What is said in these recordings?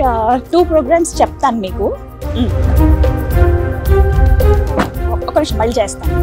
Two programmes చెప్తాను మీకు మ్. ఒక నిమిషం మళ్ళీ చేస్తాను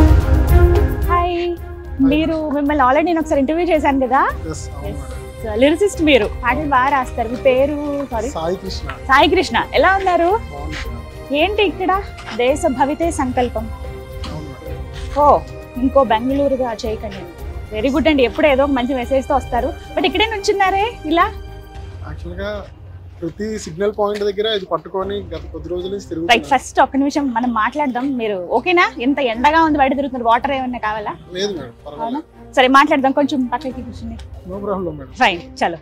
హాయ్ మీరు మిమ్మల్ని ఆల్రెడీ నేను ఒకసారి ఇంటర్వ్యూ చేశాను కదా Yes, అవును మేడం. లిరిసిస్ట్ మీరు పాటలు బాగా రాస్తారు మీ పేరు సారీ సాయి కృష్ణ సాయి కృష్ణ ఎలా ఉన్నారు బాగుంది మేడం. ఏంటి ఇక్కడ దేశ భవితే సంకల్పం అవును మేడం. ఓ ఇంకో బెంగళూరుగా చేయకండి వెరీ గుడ్ అండి ఎప్పుడు ఏదో ఒక మంచి మెసేజ్తో వస్తారు బట్ ఇక్కడే నుంచున్నారే ఇలా యాక్చువల్గా ప్రతి సిగ్నల్ పాయింట్ దగ్గర ఇది పట్టుకొని గత కొద్ది రోజుల నుంచి రైట్ తిరుగుతున్నాను ఫస్ట్ ఒక్క నిమిషం మనం మాట్లాడదాం మీరు ఓకేనా ఎంత ఎండగా ఉంది బయట తిరుగుతున్నారు వాటర్ ఏమన్నా కావాలా లేదు మేడం పర్వాలేదు సరే మాట్లాడదాం కొంచెం పక్కకి కూర్చుని నో ప్రాబ్లం మేడం ఫైన్ చలో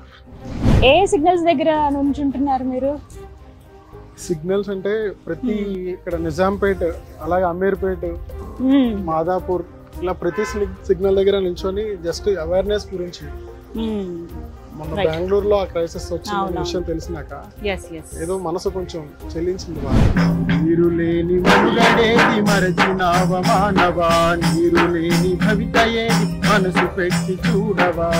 ఏ సిగ్నల్స్ దగ్గర నుంచుంటున్నారు మీరు సిగ్నల్స్ అంటే ప్రతి ఇక్కడ నిజాంపేట్ అలాగే అమీర్పేట్ మ్మ్. మాదాపూర్ ఇలా ప్రతి సిగ్నల్ దగ్గర నిల్చొని జస్ట్ అవేర్నెస్ గురించి మ్మ్. మొన్న Right. బెంగళూరులో ఆ క్రైసిస్ వచ్చిన అవునవును. విషయం తెలిసినాక yes yes ఏదో మనసు కొంచెం చెల్లించింది బాగా నీరు లేని మనుగడేది మరచినావ మానవా నీరు లేని భవిత ఏది మనసు పెట్టి చూడవా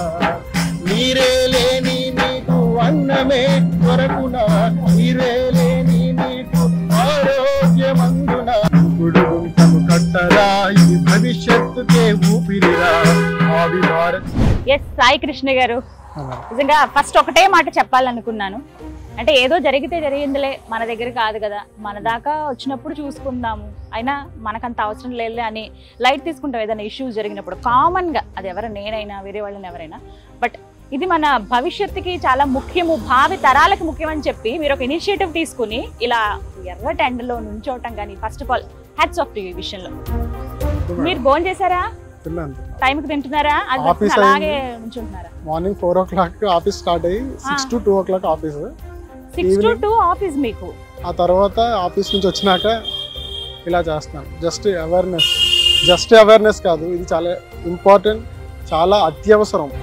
నీరే లేని నీకు అన్నమే కొరకునా నీరే లేని నీకు ఆరోగ్యమందున ఇప్పుడు గుంటము కట్టరా ఇది భవిష్యత్తుకే ఊపిరిరా ఆవి భారత్ ఎస్ సాయి కృష్ణ గారు నిజంగా ఫస్ట్ ఒకటే మాట చెప్పాలనుకున్నాను అంటే ఏదో జరిగితే జరిగిందిలే మన దగ్గర కాదు కదా మన దాకా వచ్చినప్పుడు చూసుకుందాము అయినా మనకంత అవసరం లేదులే అని లైట్ తీసుకుంటాం ఏదైనా ఇష్యూస్ జరిగినప్పుడు కామన్గా అది ఎవరు నేనైనా వేరే వాళ్ళని ఎవరైనా బట్ ఇది మన భవిష్యత్తుకి చాలా ముఖ్యము భావి తరాలకు ముఖ్యమని చెప్పి మీరు ఒక ఇనిషియేటివ్ తీసుకుని ఇలా ఎర్ర టెండలో నుంచోవటం కానీ first of all hats off ఈ విషయంలో మీరు భోజనం చేశారా తిన్నాను టైంకి తింటున్నారా అది Office అలాగే నుంచుంటున్నారా morning four o'clock office start అయ్యి six to two o'clock office six to Evening- two office మీకు ఆ తర్వాత ఆఫీస్ నుంచి వచ్చినాక ఇలా చేస్తున్నాను జస్ట్ అవేర్నెస్ జస్ట్ అవేర్నెస్ కాదు ఇది చాలా ఇంపార్టెంట్ చాలా అత్యవసరం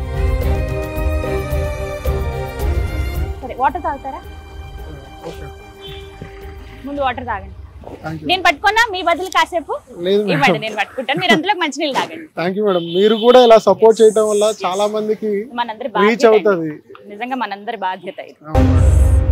సరే వాటర్ తాగుతారా ఓకే ముందు వాటర్ తాగండి థ్యాంక్ యూ నేను పట్టుకున్నా మీ బదులు కాసేపు లేదు ఇవ్వండి మేడం నేను పట్టుకుంటాను మీరు అందులో మంచినీళ్ళు తాగండి థ్యాంక్ యూ మేడం మీరు కూడా ఇలా సపోర్ట్ చేయడం వల్ల చాలా మందికి మనందరి రీచ్ బాధ్యత ఇది. అవుతుంది నిజంగా మనందరి బాధ్యత ఇది అవును మేడం.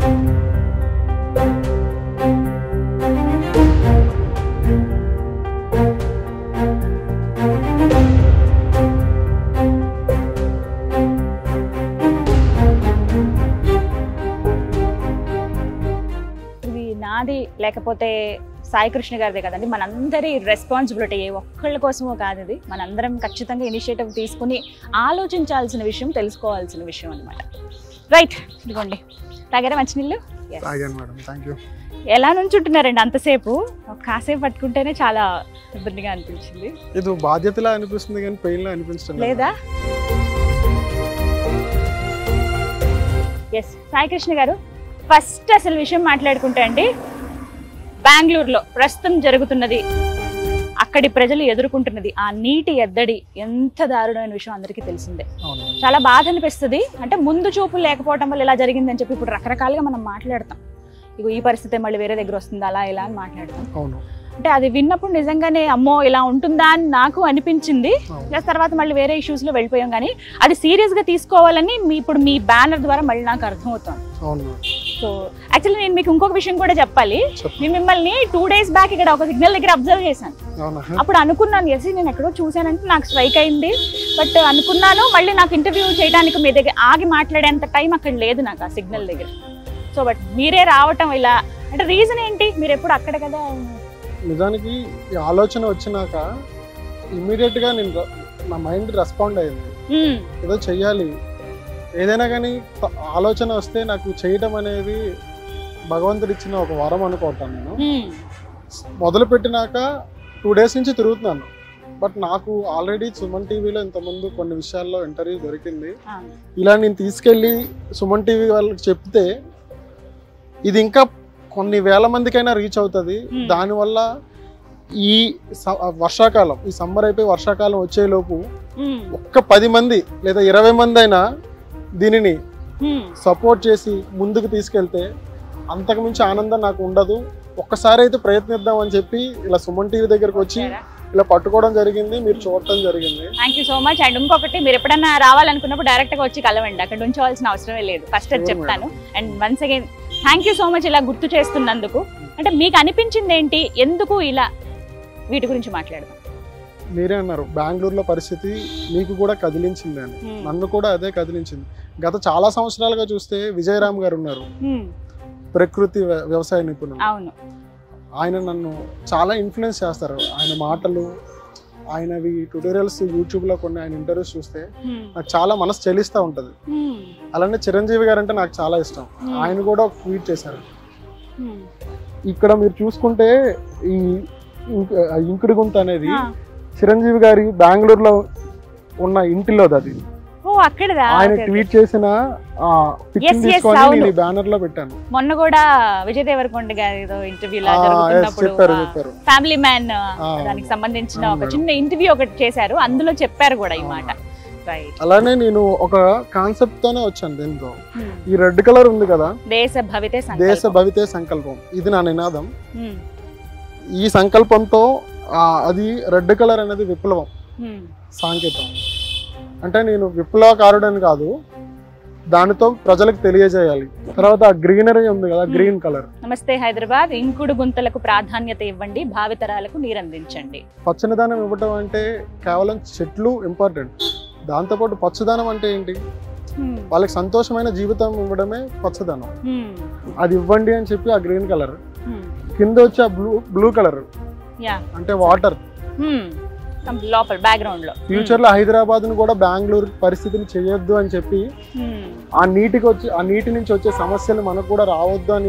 ఇది నాది లేకపోతే సాయి కృష్ణ గారిదే కదండి మనందరి రెస్పాన్సిబిలిటీ ఏ ఒక్కళ్ళ కోసమో కాదు ఇది మనందరం ఖచ్చితంగా ఇనిషియేటివ్ తీసుకుని ఆలోచించాల్సిన విషయం తెలుసుకోవాల్సిన విషయం అనమాట రైట్ ఇదిగోండి తాగారా మంచినీళ్ళు Yes. తాగాను మేడం థ్యాంక్ యూ ఎలా నుంచుంటున్నారండి అంతసేపు ఒక కాసేపు పట్టుకుంటేనే చాలా ఇబ్బందిగా అనిపించింది ఇది బాధ్యతలా అనిపిస్తుంది కానీ పెయిన్ లా అనిపించడం లేదు. లేదా ఎస్ సాయి కృష్ణ గారు ఫస్ట్ అసలు విషయం మాట్లాడుకుంటే అండి బెంగళూరులో ప్రస్తుతం జరుగుతున్నది అక్కడి ప్రజలు ఎదుర్కొంటున్నది ఆ నీటి ఎద్దడి ఎంత దారుణమైన విషయం అందరికీ తెలిసిందే అవును చాలా బాధ అనిపిస్తుంది అంటే ముందు చూపు లేకపోవడం వల్ల ఇలా జరిగిందని చెప్పి ఇప్పుడు రకరకాలుగా మనం మాట్లాడతాం ఇగో ఈ పరిస్థితి మళ్ళీ వేరే దగ్గర వస్తుంది అలా ఇలా అని మాట్లాడతాం అవును అంటే అది విన్నప్పుడు నిజంగానే అమ్మో ఇలా ఉంటుందా అని నాకు అనిపించింది అవును ప్లస్ తర్వాత మళ్ళీ వేరే issues లో వెళ్ళిపోయాం కానీ అది serious గా తీసుకోవాలని మీ ఇప్పుడు మీ బ్యానర్ ద్వారా మళ్ళీ నాకు అర్థమవుతుంది అవును మేడం సో యాక్చువల్లీ నేను మీకు ఇంకొక విషయం కూడా చెప్పాలి చెప్పు. నేను మిమ్మల్ని టూ డేస్ బ్యాక్ ఇక్కడ ఒక సిగ్నల్ దగ్గర అబ్జర్వ్ చేశాను అవునా అప్పుడు అనుకున్నాను ఎస్ నేను ఎక్కడో చూశానంటే నాకు స్ట్రైక్ అయింది బట్ అనుకున్నాను మళ్ళీ నాకు ఇంటర్వ్యూ చేయడానికి మీ దగ్గర ఆగి మాట్లాడేంత టైం అక్కడ లేదు నాకు ఆ సిగ్నల్ దగ్గర సో బట్ మీరే రావటం ఇలా అంటే రీజన్ ఏంటి మీరు ఎప్పుడు అక్కడ కదా నిజానికి ఈ ఆలోచన వచ్చినాక ఇమ్మీడియట్ గా నేను ర- నా మైండ్ రెస్పాండ్ అయింది మ్మ్. ఏదో చెయ్యాలి ఏదైనా కానీ త- ఆలోచన వస్తే నాకు చేయటం అనేది భగవంతుడు ఇచ్చిన ఒక వరం అనుకుంటాను నేను మ్మ్. మొదలు పెట్టినాక టూ డేస్ నుంచి తిరుగుతున్నాను బట్ నాకు ఆల్రెడీ సుమన్ టీవీలో ఇంతకుముందు కొన్ని విషయాల్లో ఇంటర్వ్యూ దొరికింది ఆ. ఇలా నేను తీసుకెళ్ళి సుమన్ టీవీ వాళ్ళకి చెప్తే ఇది ఇంకా కొన్ని వేల మందికైనా రీచ్ అవుతుంది Hmm. దానివల్ల ఈ స- వర్షాకాలం ఈ సమ్మర్ అయిపోయి వర్షాకాలం వచ్చేలోపు మ్మ్. ఒక్క పది మంది లేదా ఇరవై మంది అయినా దీనిని మ్మ్. సపోర్ట్ చేసి ముందుకు తీసుకెళ్తే అంతకుమించి ఆనందం నాకు ఉండదు ఒక్కసారి అయితే ప్రయత్నిద్దాం అని చెప్పి ఇలా సుమన్ టీవీ దగ్గరకు వచ్చి వచ్చారా? ఇలా పట్టుకోవడం జరిగింది మీరు చూడటం జరిగింది thank you so much and ఇంకొకటి మీరు ఎప్పుడైనా రావాలనుకున్నప్పుడు డైరెక్ట్ గా వచ్చి కలవండి అక్కడ ఉంచవలసిన అవసరమే లేదు ఫస్ట్ అది Sure, చెప్తాను and once again thank you so much ఇలా గుర్తు చేస్తున్నందుకు అంటే మీకు అనిపించింది ఏంటి ఎందుకు ఇలా వీటి గురించి మాట్లాడదాం మీరే అన్నారు బెంగళూరులో పరిస్థితి మీకు కూడా కదిలించింది అని Hmm. నన్ను కూడా అదే కదిలించింది గత చాలా సంవత్సరాలుగా చూస్తే విజయరామ్ గారు ఉన్నారు Hmm. ప్రకృతి వ్య- వ్యవసాయ నిపుణులు అవును ఆయన నన్ను చాలా ఇన్ఫ్లుయెన్స్ చేస్తారు ఆయన మాటలు ఆయనవి ట్యూటోరియల్స్ యూట్యూబ్లో కొన్ని ఆయన ఇంటర్వ్యూస్ చూస్తే Hmm. నాకు చాలా మనసు చెల్లిస్తూ ఉంటుంది Hmm. అలానే చిరంజీవి గారు అంటే నాకు చాలా ఇష్టం Hmm. ఆయన కూడా ఒక ట్వీట్ చేశారు Hmm. ఇక్కడ మీరు చూసుకుంటే ఈ ఇంక్- ఇంకుడు గుంత అనేది Ah. చిరంజీవి గారి బెంగళూరులో ఉన్న ఇంటిలో అది ఓ అక్కడదా ఆయన Okay, okay. ట్వీట్ చేసిన Yes, పిక్చర్ yes, తీసుకొని అవును. నేను బ్యానర్ లో పెట్టాను మొన్న కూడా విజయ్ దేవరకొండ గారి ఏదో ఇంటర్వ్యూ లా ఆ, yes, జరుగుతున్నప్పుడు చెప్పారు చెప్పారు ఫ్యామిలీ మ్యాన్ ఆ, దానికి సంబంధించిన అవును ఒక మేడం. చిన్న ఇంటర్వ్యూ ఒకటి చేశారు అందులో చెప్పారు కూడా ఈ మాట రైట్ అలానే నేను ఒక కాన్సెప్ట్ తోనే వచ్చాను దీంతో ఈ రెడ్ కలర్ ఉంది కదా దేశ భవితే దేశ సంకల్పం భవితే సంకల్పం ఇది నా నినాదం Hmm. ఈ సంకల్పంతో ఆ, అది రెడ్ కలర్ అనేది విప్లవం Hmm. సాంకేతం అంటే నేను విప్లవకారుడని కాదు దానితో ప్రజలకు తెలియజేయాలి తర్వాత ఆ గ్రీనరీ ఉంది కదా గ్రీన్ కలర్ నమస్తే హైదరాబాద్ ఇంకుడు గుంతలకు ప్రాధాన్యత ఇవ్వండి భావితరాలకు నీరందించండి పచ్చనిదానం ఇవ్వటం అంటే కేవలం చెట్లు ఇంపార్టెంట్ దాంతోపాటు పచ్చదనం అంటే ఏంటి Hmm. వాళ్ళకి సంతోషమైన జీవితం ఇవ్వడమే పచ్చదనం Hmm. అది ఇవ్వండి అని చెప్పి ఆ గ్రీన్ కలర్ Hmm. కింద వచ్చి ఆ బ్లూ బ్లూ కలర్ Yeah. అంటే వాటర్ Hmm. కం- లోపల బ్యాక్గ్రౌండ్ లో ఫ్యూచర్ లో హైదరాబాద్ ను కూడా బెంగళూరు పరిస్థితిని చేయొద్దు అని చెప్పి Hmm. ఆ నీటికి వచ్చి ఆ నీటి నుంచి వచ్చే సమస్యలు మనకు కూడా రావద్దు అని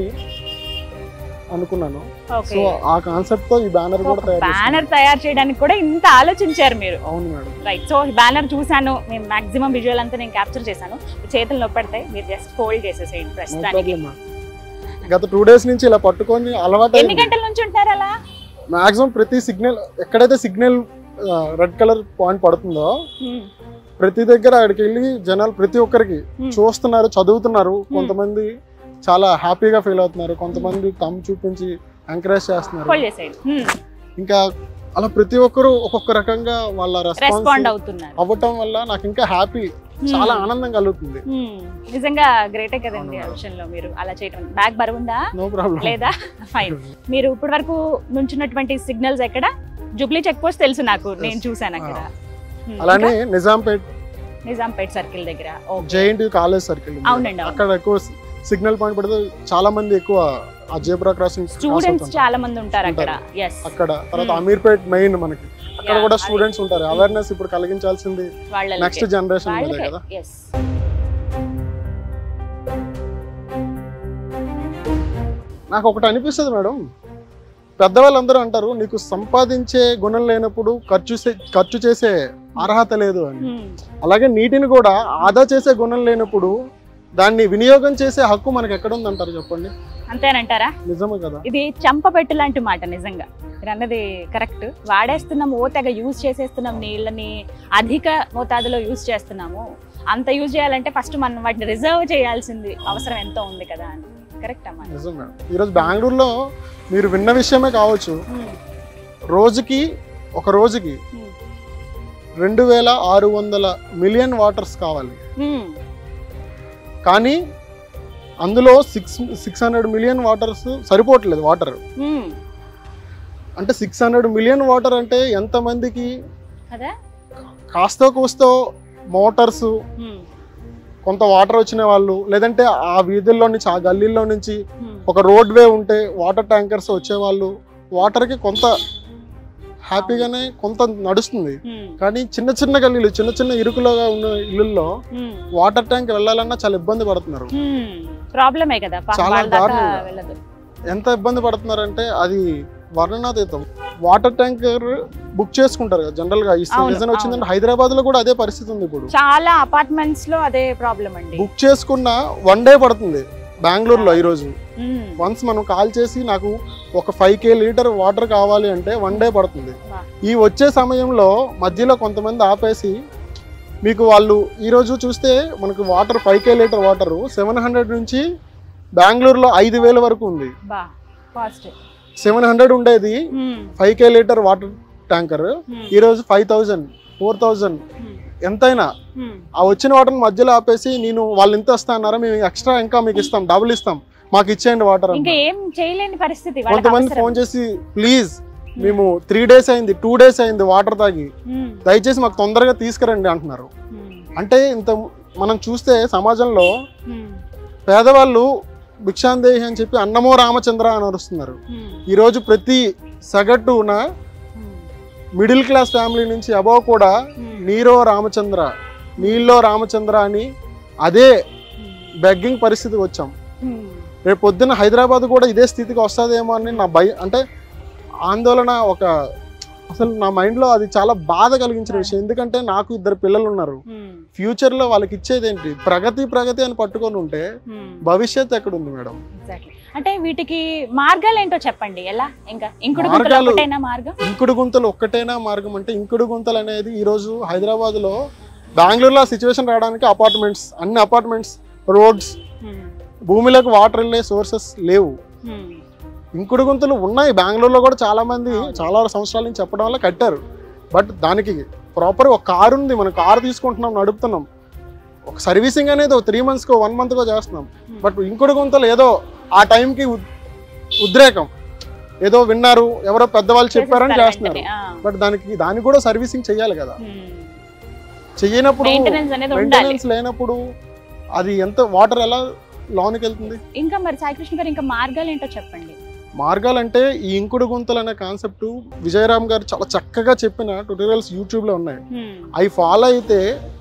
అనుకున్నాను ఓకే సో ఆ కాన్సెప్ట్ తో ఈ బ్యానర్ కూడా తయారు చేశాను. బ్యానర్ తయారు చేయడానికి కూడా ఇంత ఆలోచించారు మీరు అవును మేడం రైట్ సో బ్యానర్ చూసాను నేను మాక్సిమం విజువల్ అంతా నేను క్యాప్చర్ చేశాను చేతులు నొప్పడతాయి మీరు జస్ట్ ఫోల్డ్ చేసేసేయండి నో ప్రస్తుతానికి ప్రాబ్లం గత టూ డేస్ నుంచి ఇలా పట్టుకొని అలవాటు ఎన్ని గంటల నుంచి ఉంటారు అలా మాక్సిమం ప్రతి సిగ్నల్ ఎక్కడైతే సిగ్నల్ రెడ్ కలర్ పాయింట్ పడుతుందో Hmm. ప్రతి దగ్గర అక్కడికి వెళ్ళి జనాలు ప్రతి ఒక్కరికి Hmm. చూస్తున్నారు చదువుతున్నారు కొంతమంది చాలా హ్యాపీగా ఫీల్ అవుతున్నారు కొంతమంది తమ్ చూపించి ఎంకరేజ్ చేస్తున్నారు ఫోల్డ్ చేసేయండి Hmm. ఇంకా అలా ప్రతి ఒక్కరు ఒక్కొక్క రకంగా వాళ్ళ రెస్పాండ్ రెస్పాన్స్ అవుతున్నారు అవ్వటం వల్ల నాకు ఇంకా హ్యాపీ Hmm. చాలా ఆనందం కలుగుతుంది Hmm. నిజంగా గ్రేటే కదండి ఆ విషయంలో మీరు అలా చేయటం బ్యాగ్ బరువుందా నో ప్రాబ్లం లేదా ఫైన్ మీరు ఇప్పటి వరకు నుంచున్నటువంటి సిగ్నల్స్ ఎక్కడ జూబ్లీ చెక్ పోస్ట్ తెలుసు నాకు నేను చూసాను అక్కడ Hmm. అలానే నిజాంపేట్ ఇంకా నిజాంపేట్ సర్కిల్ దగ్గర ఓకే జేఎన్టీ కాలేజ్ సర్కిల్ అవునండి, అవును. అక్కడ ఎక్కువ సిగ్నల్ పాయింట్ పడితే చాలా మంది ఎక్కువ ఆ జేబ్రా క్రాసింగ్ స్టూడెంట్స్ చాలా మంది ఉంటారు అక్కడ ఎస్ అక్కడ తర్వాత Hmm. అమీర్పేట్ మెయిన్ మనకి అక్కడ కూడా స్టూడెంట్స్ ఉంటారు అవేర్నెస్ ఇప్పుడు కలిగించాల్సింది వాళ్ళ నెక్స్ట్ జనరేషన్ మీద వాళ్ళకే కదా ఎస్ నాకు ఒకటి అనిపిస్తుంది మేడం పెద్దవాళ్ళందరూ అంటారు నీకు సంపాదించే గుణం లేనప్పుడు ఖర్చు చే- ఖర్చు చేసే అర్హత లేదు అని అలాగే నీటిని కూడా ఆదా చేసే గుణం లేనప్పుడు దాన్ని వినియోగం చేసే హక్కు మనకి ఎక్కడ ఉందంటారు చెప్పండి అంతేనంటారా నిజమే కదా ఇది చంపబెట్టు లాంటి మాట నిజంగా మీరు అన్నది కరెక్ట్ వాడేస్తున్నాం ఓ తెగ యూజ్ చేసేస్తున్నాం నీళ్ళని అధిక మోతాదులో యూజ్ చేస్తున్నాము అంత యూజ్ చేయాలంటే ఫస్ట్ మనం వాటిని రిజర్వ్ చేయాల్సింది అవసరం ఎంతో ఉంది కదా అని కరెక్ట్ అమ్మా నిజం మేడం ఈరోజు బెంగళూరులో మీరు విన్న విషయమే కావచ్చు Hmm. రోజుకి ఒక రోజుకి Hmm. రెండు వేల ఆరు వందల మిలియన్ వాటర్స్ కావాలి Hmm. కానీ అందులో six six hundred million waters సరిపోవట్లేదు వాటర్ Hmm. అంటే సిక్స్ హండ్రెడ్ మిలియన్ వాటర్ అంటే ఎంతమందికి కదా కాస్తో కూస్తో మోటార్స్ Hmm. కొంత వాటర్ వచ్చిన వాళ్ళు లేదంటే ఆ వీధుల్లో నుంచి ఆ గల్లీల్లో నుంచి Hmm. ఒక రోడ్ వే ఉంటే వాటర్ ట్యాంకర్స్ వచ్చేవాళ్ళు వాటర్కి కొంత హ్యాపీగానే కొంత నడుస్తుంది Hmm. కానీ చిన్న చిన్న గల్లీలు చిన్న చిన్న ఇరుకులుగా ఉన్న ఇళ్ళల్లో Hmm. వాటర్ ట్యాంక్ వెళ్ళాలన్నా చాలా ఇబ్బంది పడుతున్నారు Hmm. ప్రాబ్లమే కదా పాపం చాలా వాళ్ళ దాకా దారుణంగా. వెళ్ళదు ఎంత ఇబ్బంది పడుతున్నారంటే అది వర్ణనాతీతం వాటర్ ట్యాంకర్ బుక్ చేసుకుంటారు కదా జనరల్ గా ఈ అవును, సీజన్ వచ్చిందంటే హైదరాబాద్ లో కూడా అదే పరిస్థితి ఉంది ఇప్పుడు చాలా అపార్ట్మెంట్స్ లో అదే ప్రాబ్లం అండి బుక్ చేసుకున్న వన్ డే పడుతుంది బెంగళూరులో ఈ రోజు Hmm. వన్స్ మనం కాల్ చేసి నాకు ఒక ఫైవ్ కే లీటర్ వాటర్ కావాలి అంటే వన్ డే పడుతుంది వా. ఈ వచ్చే సమయంలో మధ్యలో కొంతమంది ఆపేసి మీకు వాళ్ళు ఈరోజు చూస్తే మనకు water five K litre water seven hundred నుంచి బెంగళూరులో ఐదు వేల వరకు ఉంది బా కాస్ట్ సెవెన్ హండ్రెడ్ ఉండేది five K litre water tanker ఈ రోజు ఫైవ్ థౌజండ్ ఫోర్ థౌజండ్ ఎంతైనా ఆ వచ్చిన వాటర్ మధ్యలో ఆపేసి నేను వాళ్ళు ఇంత వస్తా అన్నారా మేము ఎక్స్ట్రా ఇంకా మీకు ఇస్తాం డబుల్ ఇస్తాం మాకు ఇచ్చేయండి వాటర్ ఇంకా ఏం చేయలేని పరిస్థితి వాళ్ళకి కొంతమంది అవసరం. ఫోన్ చేసి ప్లీజ్ మేము త్రీ డేస్ అయింది టూ డేస్ అయింది వాటర్ తాగి ఉమ్, దయచేసి మాకు తొందరగా తీసుకురండి అంటున్నారు ఉమ్, అంటే ఇంత మనం చూస్తే సమాజంలో ఉమ్, పేదవాళ్ళు భిక్షాందేహి అని చెప్పి అన్నమో రామచంద్ర అని అరుస్తున్నారు ఉమ్, ఈరోజు ప్రతి సగటున ఉమ్, మిడిల్ క్లాస్ ఫ్యామిలీ నుంచి అబవ్ కూడా ఉమ్, నీరో రామచంద్ర నీల్లో రామచంద్ర అని అదే బెగ్గింగ్ పరిస్థితికి వచ్చాం ఉమ్, రేపు పొద్దున్న హైదరాబాద్ కూడా ఇదే స్థితికి వస్తుందేమో అని నా భయం అంటే ఆందోళన ఒక అసలు నా మైండ్లో అది చాలా బాధ కలిగించిన విషయం ఎందుకంటే నాకు ఇద్దరు పిల్లలు ఉన్నారు ఉమ్, ఫ్యూచర్లో వాళ్ళకి ఇచ్చేది ఏంటి ప్రగతి ప్రగతి అని పట్టుకొని ఉంటే ఉమ్. భవిష్యత్ ఎక్కడుంది మేడం Exactly. అంటే వీటికి మార్గాలు ఏంటో చెప్పండి ఎలా ఇంకా ఇంకుడు గుంతలు మార్గాలు- ఒకటేనా మార్గం ఇంకుడు గుంతలు ఒక్కటేనా మార్గం అంటే ఇంకుడు గుంతలు అనేది ఈరోజు హైదరాబాద్లో బెంగళూరులో సిచ్యువేషన్ రావడానికి అపార్ట్మెంట్స్ అన్ని అపార్ట్మెంట్స్ రోడ్స్ ఉమ్, భూమిలోకి వాటర్ వెళ్ళే సోర్సెస్ లేవు ఉమ్, ఇంకుడు గుంతలు ఉన్నాయి బెంగళూరులో కూడా చాలా మంది అవును. చాలా సంవత్సరాల నుంచి చెప్పడం వల్ల కట్టారు బట్ దానికి ప్రాపర్ ఒక కారు ఉంది మనం కారు తీసుకుంటున్నాం నడుపుతున్నాం ఒక సర్వీసింగ్ అనేది ఒక త్రీ మంత్స్కో వన్ మంత్కో చేస్తున్నాం ఉమ్. బట్ ఇంకుడు గుంతలు ఏదో ఆ టైంకి ఉద్- ఉద్రేకం ఏదో విన్నారు ఎవరో పెద్దవాళ్ళు చెప్పారని చేసేస్తారు చేస్తున్నారు వెంటనే. ఆ, బట్ దానికి దానికి కూడా సర్వీసింగ్ చేయాలి కదా ఉమ్. చెయ్యనప్పుడు మెయింటెనెన్స్ అనేది ఉండాలి మెయింటెనెన్స్ లేనప్పుడు అది ఎంత వాటర్ ఎలా లోనికి వెళ్తుంది ఇంకా మరి సాయికృష్ణ గారు ఇంకా మార్గాలు ఏంటో చెప్పండి మార్గాలంటే ఈ ఇంకుడు గుంతలు అనే కాన్సెప్ట్ విజయరామ్ గారు చాలా చక్కగా చెప్పిన ట్యూటోరియల్స్ యూట్యూబ్లో ఉన్నాయి ఉమ్, అవి ఫాలో అయితే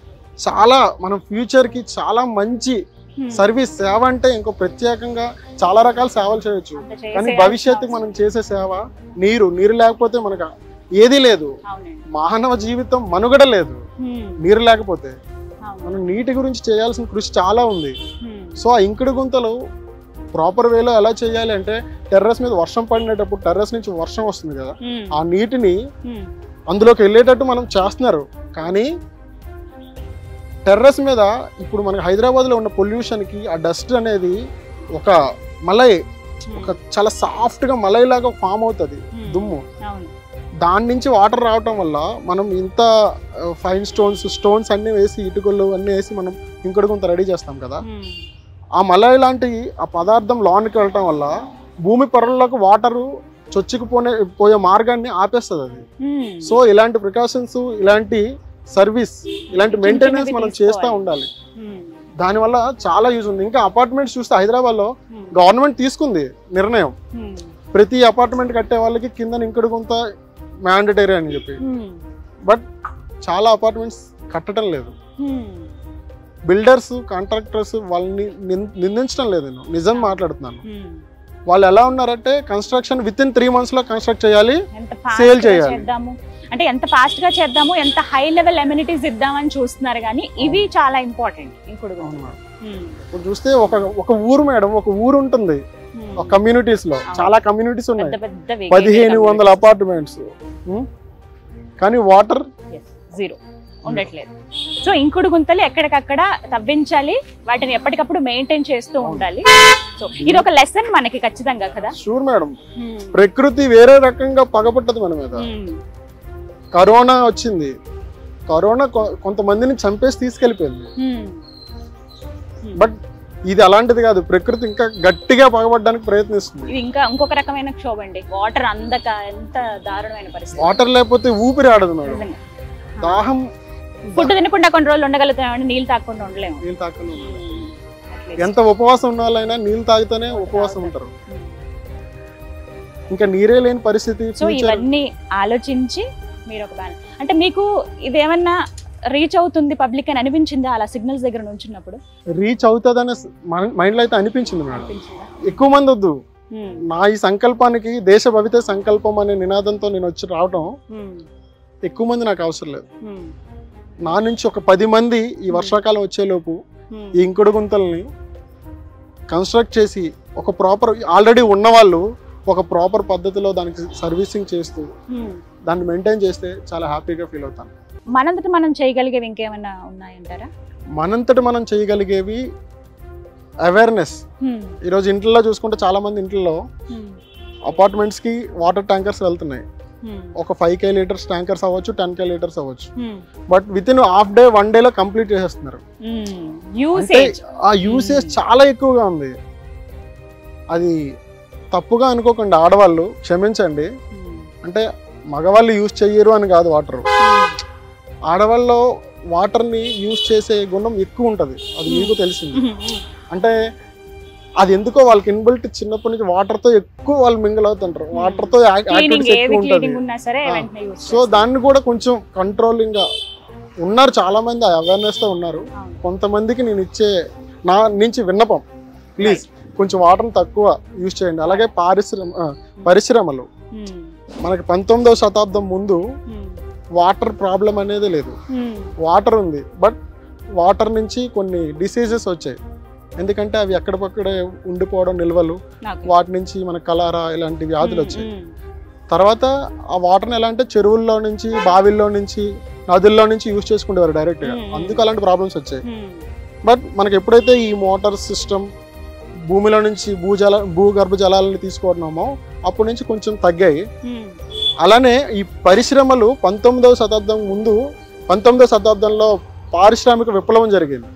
చాలా మనం ఫ్యూచర్కి చాలా మంచి ఉమ్. సర్వీస్ సేవ అంటే ఇంకో ప్రత్యేకంగా చాలా రకాల సేవలు చేయొచ్చు అంత కానీ చేసేయాల్సిన భవిష్యత్తుకి మనం చేసే సేవ నీరు నీరు లేకపోతే మనకు ఏదీ లేదు అవునండి మానవ జీవితం మనుగడ లేదు ఉమ్, నీరు లేకపోతే అవును. మనం నీటి గురించి చేయాల్సిన కృషి చాలా ఉంది ఉమ్, సో ఆ ఇంకుడు గుంతలు ప్రాపర్ వేలో ఎలా చేయాలి అంటే టెర్రస్ మీద వర్షం పడినప్పుడు టెర్రస్ నుంచి వర్షం వస్తుంది కదా ఉమ్, ఆ నీటిని ఉమ్, అందులోకి వెళ్ళేటట్టు మనం చేస్తున్నారు కానీ టెర్రస్ మీద ఇప్పుడు మనకి హైదరాబాద్లో ఉన్న పొల్యూషన్కి ఆ డస్ట్ అనేది ఒక మలై ఒక చాలా సాఫ్ట్గా మలై లాగా ఫామ్ అవుతుంది ఉమ్, దుమ్ము అవును దాని నుంచి వాటర్ రావటం వల్ల మనం ఇంత ఫైన్ స్టోన్స్ స్టోన్స్ అన్నీ వేసి ఇటుకలు అన్నీ వేసి మనం ఇంకుడు గుంత రెడీ చేస్తాం కదా ఉమ్, ఆ మలై లాంటి ఆ పదార్థం లోనికి వెళ్ళటం వల్ల భూమి పొరల్లోకి వాటరు చొచ్చుకుపోనే పోయే మార్గాన్ని ఆపేస్తుంది అది ఉమ్, సో ఇలాంటి ప్రికాషన్స్ ఇలాంటి సర్వీస్ ఇలాంటి మెయింటెనెన్స్ మనం చేస్తూ తీసుకోవాలి. ఉండాలి ఉమ్, దానివల్ల చాలా యూజ్ ఉంది ఇంకా అపార్ట్మెంట్స్ చూస్తే హైదరాబాద్లో ఉమ్, గవర్నమెంట్ తీసుకుంది నిర్ణయం ఉమ్, ప్రతి అపార్ట్మెంట్ కట్టే వాళ్ళకి కింద ఇంకుడు కొంత మ్యాండటరీ అని చెప్పి ఉమ్, బట్ చాలా అపార్ట్మెంట్స్ కట్టడం లేదు ఉమ్, బిల్డర్స్ కాంట్రాక్టర్స్ వాళ్ళని నిన్- నిందించడం లేదు నేను నిజం మాట్లాడుతున్నాను ఉమ్. వాళ్ళు ఎలా ఉన్నారంటే construction within three months లో కన్స్ట్రక్ట్ చేయాలి ఎంత Sale ఫాస్ట్ గా చేయాలి. చేద్దాము అంటే ఎంత ఫాస్ట్ గా చేద్దాము ఎంత హై లెవెల్ ఎమ్యూనిటీస్ ఇద్దామని చూస్తున్నారు కానీ ఇవి చాలా ఇంపార్టెంట్ ఇంకుడు గుంతలు. ఉమ్, ఇప్పుడు చూస్తే ఒక ఒక ఊరు మేడం ఒక ఊరు ఉంటుంది ఉమ్. ఒక కమ్యూనిటీస్ లో అవును. చాలా కమ్యూనిటీస్ ఉన్నాయి పెద్ద పెద్ద పదిహేను వందల అపార్ట్మెంట్స్ కానీ వాటర్ జీరో ఉండట్లేదు సో ఇంకుడు గుంతలు ఎక్కడికక్కడ తవ్వించాలి వాటిని ఎప్పటికప్పుడు మెయింటైన్ చేస్తూ ఉండాలి సో ఇది ఒక లెసన్ మనకి ఖచ్చితంగా కదా షూర్ మేడం ఉమ్, ప్రకృతి వేరే రకంగా పగపట్టదు మన మీద ఉమ్, కరోనా వచ్చింది కరోనా కొ- కొంతమందిని చంపేసి తీసుకెళ్ళిపోయింది ఉమ్. బట్ ఇది అలాంటిది కాదు ప్రకృతి ఇంకా గట్టిగా పగబడడానికి ప్రయత్నిస్తుంది ఇది ఇంకా ఇంకొక రకమైన క్షోభ అండి వాటర్ అందక ఎంత దారుణమైన పరిస్థితి వాటర్ లేకపోతే ఊపిరి ఆడదు మేడం నిజంగా. దాహం ఫుడ్ తినకుండా కొన్ని రోజులు ఉండగలుగుతాం నీళ్ళు తాకుండా ఉండలేము నీళ్ళు తాగకుండా ఉండదు. At least. ఎంత ఉపవాసం ఉన్న వాళ్ళైనా నీళ్ళు తాగితేనే ఉపవాసం ఉంటారు ఉమ్. ఇంకా నీరే లేని పరిస్థితి సో ఫ్యూచర్ ఇవన్నీ ఆలోచించి మీరు ఒక బ్యాన్ అంటే మీకు ఇదేమన్నా రీచ్ అవుతుంది పబ్లిక్ అని అనిపించిందా అలా సిగ్నల్స్ దగ్గర నుంచున్నప్పుడు రీచ్ అవుతుందనే మైండ్ లో అయితే అనిపించింది మేడం అనిపించిందా ఎక్కువ మంది వద్దు ఉమ్, నా ఈ సంకల్పానికి దేశ భవిత సంకల్పం అనే నినాదంతో నేను వచ్చి రావడం ఉమ్, ఎక్కువ మంది నాకు అవసరం లేదు ఉమ్, నా నుంచి ఒక పది మంది ఈ వర్షాకాలం వచ్చేలోపు ఉమ్, ఈ ఇంకుడు గుంతల్ని కన్స్ట్రక్ట్ చేసి ఒక ప్రాపర్ ఆల్రెడీ ఉన్నవాళ్ళు ఒక ప్రాపర్ పద్ధతిలో దానికి సర్వీసింగ్ చేస్తూ ఉమ్. దాన్ని మెయింటైన్ చేస్తే చాలా హ్యాపీగా ఫీల్ అవుతాను మనంతట మనం చేయగలిగేవి ఇంకేమైనా ఉన్నాయంటారా మనంతటి మనం చేయగలిగేవి అవేర్నెస్ ఉమ్, ఈరోజు ఇంట్లో చూసుకుంటే చాలా మంది ఇంట్లో ఉమ్, అపార్ట్మెంట్స్కి వాటర్ ట్యాంకర్స్ వెళ్తున్నాయి ఒక ఫైవ్ కే లీటర్స్ ట్యాంకర్స్ అవ్వచ్చు టెన్ కే లీటర్స్ అవ్వచ్చు but within half day one డేలో కంప్లీట్ చేసేస్తున్నారు అంటే యూసేజ్ ఆ యూసేజ్ చాలా ఎక్కువగా ఉంది అది తప్పుగా అనుకోకండి ఆడవాళ్ళు క్షమించండి అంటే మగవాళ్ళు యూజ్ చెయ్యరు అని కాదు వాటర్ ఆడవాళ్ళు వాటర్ని యూజ్ చేసే గుణం ఎక్కువ ఉంటుంది అది మీకు తెలిసింది అంటే అది ఎందుకో వాళ్ళకి ఇన్బిల్ట్ చిన్నప్పటి నుంచి వాటర్ తో ఎక్కువ వాళ్ళు మింగిల్ అవుతుంటారు Hmm. వాటర్ తో క్లీనింగ్ యాక్టివిటీస్ ఏది ఎక్కువ ఉంటుంది క్లీనింగ్ ఉన్నా సరే ఆ. వెంటనే యూస్ సో దాన్ని కూడా కొంచెం కంట్రోలింగ్ గా ఉన్నారు చాలా మంది అవేర్నెస్ తో ఉన్నారు కొంతమందికి నేను ఇచ్చే నా నుంచి విన్నపం ప్లీజ్ కొంచెం వాటర్ తక్కువ యూజ్ చేయండి అలాగే పారిశ్రమ ఆ, పరిశ్రమలు మనకి పంతొమ్మిదవ శతాబ్దం ముందు వాటర్ ప్రాబ్లం అనేది లేదు వాటర్ ఉంది బట్ వాటర్ నుంచి కొన్ని డిసీజెస్ వచ్చాయి ఎందుకంటే అవి ఎక్కడిపక్కడే ఉండిపోవడం నిల్వలు వాటి నుంచి మన కలారా ఇలాంటి వ్యాధులు వచ్చాయి తర్వాత ఆ వాటర్ని ఎలా అంటే చెరువుల్లో నుంచి బావిల్లో నుంచి నదుల్లో నుంచి యూజ్ చేసుకునేవారు డైరెక్ట్ గా Hmm. అందుకు అలాంటి ప్రాబ్లమ్స్ వచ్చాయి బట్ మనకి ఎప్పుడైతే ఈ మోటార్ సిస్టమ్ భూమిలో నుంచి భూజల భూగర్భ జలాలను తీసుకుంటున్నామో అప్పటి నుంచి కొంచెం తగ్గాయి అలానే ఈ పరిశ్రమలు పంతొమ్మిదవ శతాబ్దం ముందు పంతొమ్మిదవ శతాబ్దంలో పారిశ్రామిక విప్లవం జరిగింది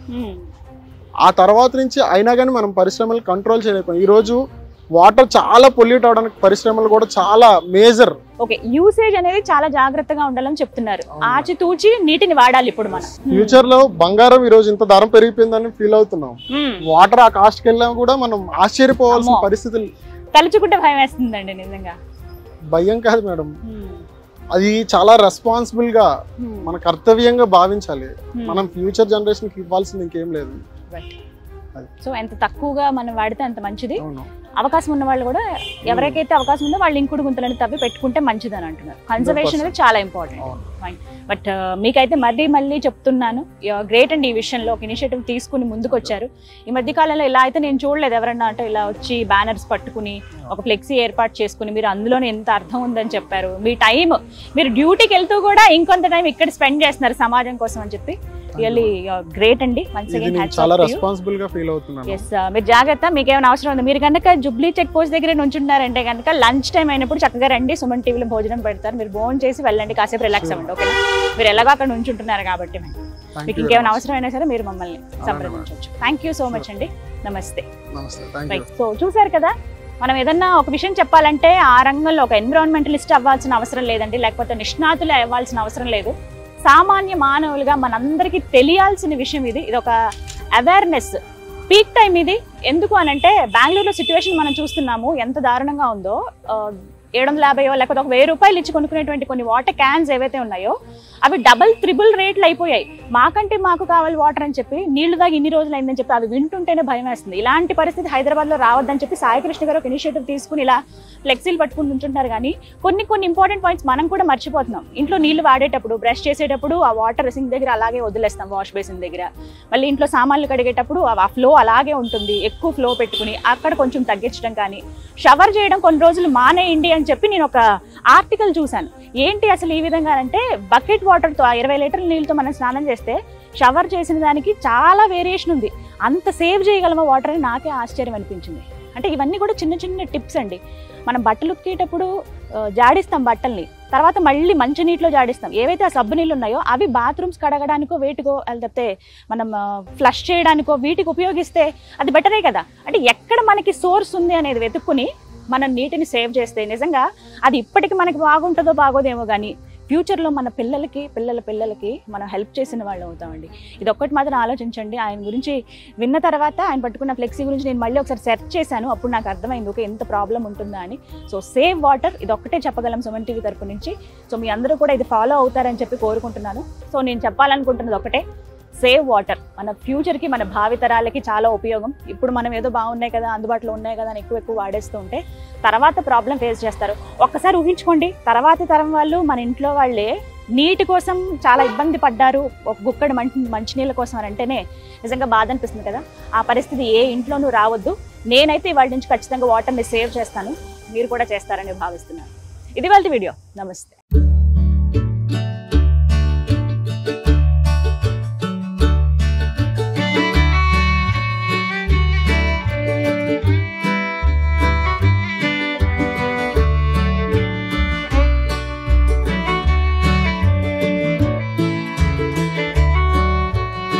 ఆ తర్వాత నుంచి అయినా కానీ మనం పరిశ్రమలు కంట్రోల్ చేయలేకపోయాం ఈరోజు వాటర్ చాలా పొల్యూట్ అవడానికి పరిశ్రమలు కూడా చాలా మేజర్ ఓకే యూసేజ్ అనేది చాలా జాగ్రత్తగా ఉండాలని చెప్తున్నారు అవును. ఆచితూచి నీటిని వాడాలి ఇప్పుడు మనం ఫ్యూచర్ లో బంగారం ఈ రోజు ఇంత ధరం పెరిగిపోయిందని ఫీల్ అవుతున్నాం మ్మ్. వాటర్ ఆ కాస్ట్ కి వెళ్ళినా కూడా మనం ఆశ్చర్యపోవాల్సిన అమ్మో. పరిస్థితులు తలుచుకుంటే భయం వేస్తుందండి నిజంగా భయం కాదు మేడం మ్మ్. అది చాలా రెస్పాన్సిబుల్ గా మ్మ్. మన కర్తవ్యంగా భావించాలి మ్మ్. మనం ఫ్యూచర్ జనరేషన్ కి ఇవ్వాల్సింది ఇంకేం లేదు Right. అది. సో ఎంత తక్కువగా మనం వాడితే అంత మంచిది అవును అవకాశం ఉన్న వాళ్ళు కూడా ఎవరికైతే అవకాశం ఉందో వాళ్ళు ఇంకుడు గుంతలను తవ్వి పెట్టుకుంటే మంచిది అని అంటున్నారు కన్జర్వేషన్ అనేది చాలా ఇంపార్టెంట్ అవును. బట్ మీకైతే మళ్ళీ మళ్ళీ చెప్తున్నాను గ్రేట్ అండి ఈ విషయంలో ఒక ఇనిషియేటివ్ తీసుకుని ముందుకు వచ్చారు ఈ మధ్య కాలంలో ఇలా అయితే నేను చూడలేదు ఎవరన్నా అంటే ఇలా వచ్చి బ్యానర్స్ పట్టుకుని ఒక ఫ్లెక్సీ ఏర్పాటు చేసుకుని మీరు అందులోనే ఎంత అర్థం ఉందని చెప్పారు మీ టైం మీరు డ్యూటీకి వెళ్తూ కూడా ఇంకొంత టైం ఇక్కడ స్పెండ్ చేస్తున్నారు సమాజం కోసం అని చెప్పి రియల్లీ గ్రేట్ అండి వన్స్ ఇది అగైన్ నేను చాలా రెస్పాన్సిబుల్ గా ఫీల్ అవుతున్నాను ఎస్ మీరు జాగ్రత్త మీకు ఏమైనా అవసరం ఉంది మీరు కనుక జుబ్లీ చెక్ పోస్ట్ దగ్గర నుంచుంటున్నారంటే కనుక లంచ్ టైం అయినప్పుడు చక్కగా రండి సుమన్ టీవీలో భోజనం పెడతారు మీరు భోజనం చేసి వెళ్ళండి కాసేపు రిలాక్స్ అవ్వండి ఓకేనా మీరు ఎలాగో అక్కడ నుంచుంటున్నారు కాబట్టి మేము. Thank మీకు you ఇంకేమైనా very much. అవసరం అయినా సరే మీరు మమ్మల్ని సంప్రదించవచ్చు థ్యాంక్ యూ సో మచ్ అండి నమస్తే నమస్తే థ్యాంక్ యూ రైట్ సో చూసారు కదా మనం ఏదన్నా ఒక విషయం చెప్పాలంటే ఆ రంగంలో ఒక ఎన్విరాన్మెంటలిస్ట్ అవ్వాల్సిన అవసరం లేదండి లేకపోతే నిష్ణాతులే అవ్వాల్సిన అవసరం లేదు సామాన్య మానవులుగా మనందరికీ తెలియాల్సిన విషయం ఇది ఇది ఒక అవేర్నెస్ పీక్ టైం ఇది ఎందుకు అనంటే బెంగళూరులో సిచ్యువేషన్ మనం చూస్తున్నాము ఎంత దారుణంగా ఉందో ఆ, ఏడు వందల యాభైయో లేకపోతే ఒక వెయ్యి రూపాయలు ఇచ్చి కొనుక్కునేటువంటి కొన్ని వాటర్ క్యాన్స్ ఏవైతే ఉన్నాయో అవి డబల్ త్రిబుల్ రేట్లు అయిపోయాయి మాకంటే మాకు కావాలి వాటర్ అని చెప్పి నీళ్లు దాగి ఇన్ని రోజులు అయిందని చెప్పి అవి వింటుంటేనే భయం వేస్తుంది ఇలాంటి పరిస్థితి హైదరాబాద్లో రావద్దని చెప్పి సాయికృష్ణ గారు ఒక ఇనిషియేటివ్ తీసుకుని ఇలా ఫ్లెక్సీలు పట్టుకుని ఉంటుంటారు కానీ కొన్ని కొన్ని ఇంపార్టెంట్ పాయింట్స్ మనం కూడా మర్చిపోతున్నాం ఇంట్లో నీళ్లు వాడేటప్పుడు బ్రష్ చేసేటప్పుడు ఆ వాటర్ సింక్ దగ్గర అలాగే వదిలేస్తాం వాష్ బేసిన్ దగ్గర మళ్ళీ ఇంట్లో సామాన్లు కడిగేటప్పుడు ఆ ఫ్లో అలాగే ఉంటుంది ఎక్కువ ఫ్లో పెట్టుకుని అక్కడ కొంచెం తగ్గించడం కానీ షవర్ చేయడం కొన్ని రోజులు మానేయండి అని చెప్పి నేను ఒక ఆర్టికల్ చూశాను ఏంటి అసలు ఈ విధంగా అంటే బకెట్ వాటర్తో ఆ ఇరవై లీటర్ల నీళ్ళతో మనం స్నానం చేస్తే షవర్ చేసిన దానికి చాలా వేరియేషన్ ఉంది అంత సేవ్ చేయగలమా వాటర్ అని నాకే ఆశ్చర్యం అనిపించింది అంటే ఇవన్నీ కూడా చిన్న చిన్న టిప్స్ అండి మనం బట్టలు ఉతికేటప్పుడు ఆ, జాడిస్తాం బట్టల్ని తర్వాత మళ్ళీ మంచి నీటిలో జాడిస్తాం ఏవైతే ఆ సబ్బు నీళ్ళు ఉన్నాయో అవి బాత్రూమ్స్ కడగడానికో వేటికో లేకపోతే మనం ఫ్లష్ చేయడానికో వీటికి ఉపయోగిస్తే అది బెటరే కదా అంటే ఎక్కడ మనకి సోర్స్ ఉంది అనేది వెతుక్కుని మనం నీటిని సేవ్ చేస్తే నిజంగా అది ఇప్పటికి మనకి బాగుంటుందో బాగోదేమో కానీ ఫ్యూచర్లో మన పిల్లలకి పిల్లల పిల్లలకి మనం హెల్ప్ చేసిన వాళ్ళు అవుతామండి ఇది ఒక్కటి మాత్రం ఆలోచించండి ఆయన గురించి విన్న తర్వాత ఆయన పట్టుకున్న ఫ్లెక్సీ గురించి నేను మళ్ళీ ఒకసారి సెర్చ్ చేశాను అప్పుడు నాకు అర్థమైంది ఓకే ఎంత ప్రాబ్లం ఉంటుందా అని సో సేవ్ వాటర్ ఇది ఒక్కటే చెప్పగలం సుమన్ టీవీ తరపు నుంచి సో మీ అందరూ కూడా ఇది ఫాలో అవుతారని చెప్పి కోరుకుంటున్నాను సో నేను చెప్పాలనుకుంటున్నది ఒకటే సేవ్ వాటర్ మన ఫ్యూచర్కి మన భావితరాలకి చాలా ఉపయోగం ఇప్పుడు మనం ఏదో బాగున్నాయి కదా అందుబాటులో ఉన్నాయి కదా అని ఎక్కువ ఎక్కువ వాడేస్తూ ఉంటే తర్వాత ప్రాబ్లం ఫేస్ చేస్తారు ఒక్కసారి ఊహించుకోండి తర్వాతి తరం వాళ్ళు మన ఇంట్లో వాళ్ళే నీటి కోసం చాలా ఇబ్బంది పడ్డారు ఒక గుక్కడి మంచి మంచినీళ్ళ కోసం అని అంటేనే నిజంగా బాధ అనిపిస్తుంది కదా ఆ పరిస్థితి ఏ ఇంట్లోనూ రావద్దు నేనైతే వాళ్ళ నుంచి ఖచ్చితంగా వాటర్ని సేవ్ చేస్తాను మీరు కూడా చేస్తారని భావిస్తున్నాను ఇది వాళ్ళ వీడియో నమస్తే